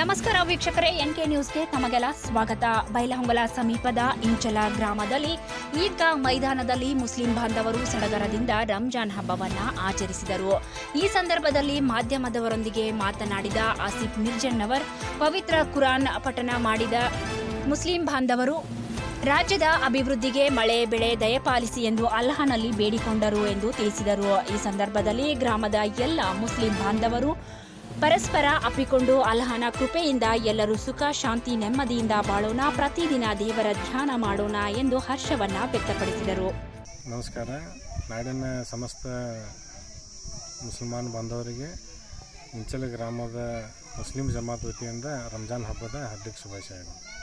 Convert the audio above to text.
ನಮಸ್ಕಾರ ವೀಕ್ಷಕರೇ N K ನ್ಯೂಸ್ಗೆ ತಮಗೆಲ್ಲ ಸ್ವಾಗತ ಬೈಲಹೊಂಗಲ ಸಮೀಪದ ಇಂಚಲ ಗ್ರಾಮದಲ್ಲಿ ಈದ್ಗಾ ಮೈದಾನದಲ್ಲಿ ಮುಸ್ಲಿಂ ಬಾಂಧವರು ಸಡಗರದಿಂದ ರಂಜಾನ್ ಹಬ್ಬವನ್ನ ಆಚರಿಸಿದರು ಈ ಸಂದರ್ಭದಲ್ಲಿ ಮಾಧ್ಯಮದವರೊಂದಿಗೆ ಮಾತನಾಡಿದ ಆಸಿಫ್ ಮಿರ್ಜನ್ನವರ್ ಪವಿತ್ರ ಕುರಾನ್ ಪಠಣ ಮಾಡಿದ ಮುಸ್ಲಿಂ ಬಾಂಧವರು ರಾಜ್ಯದ ಅಭಿವೃದ್ಧಿಗೆ ಮಳೆ ಬೆಳೆ ದಯಪಾಲಿಸಿ ಎಂದು ಅಲ್ಲಾಹನಲ್ಲಿ ಬೇಡಿಕೊಂಡರು ಎಂದು ತಿಳಿಸಿದರು ಈ ಸಂದರ್ಭದಲ್ಲಿ ಗ್ರಾಮದ ಎಲ್ಲ ಮುಸ್ಲಿಂ ಬಾಂಧವರು ಪರಸ್ಪರ ಅಪ್ಪಿಕೊಂಡು ಅಲ್ಲಾಹನ ಕೃಪೆಯಿಂದ ಎಲ್ಲರೂ ಸುಖ ಶಾಂತಿ ನೆಮ್ಮದಿಯಿಂದ ಬಾಳೋಣ ಪ್ರತಿದಿನ ದೇವರ ಧ್ಯಾನ ಮಾಡೋಣ ಎಂದು ಹರ್ಷವನ್ನ ವ್ಯಕ್ತಪಡಿಸಿದರು ನಮಸ್ಕಾರ ನಾಡಿನ ಸಮಸ್ತ ಮುಸಲ್ಮಾನ್ ಬಾಂಧವರಿಗೆ ಇಂಚಲ ಗ್ರಾಮದ ಮುಸ್ಲಿಂ ಜಮಾತ್ ವತಿಯಿಂದ ರಂಜಾನ್ ಹಬ್ಬದ ಹಾರ್ದಿಕ ಶುಭಾಶಯಗಳು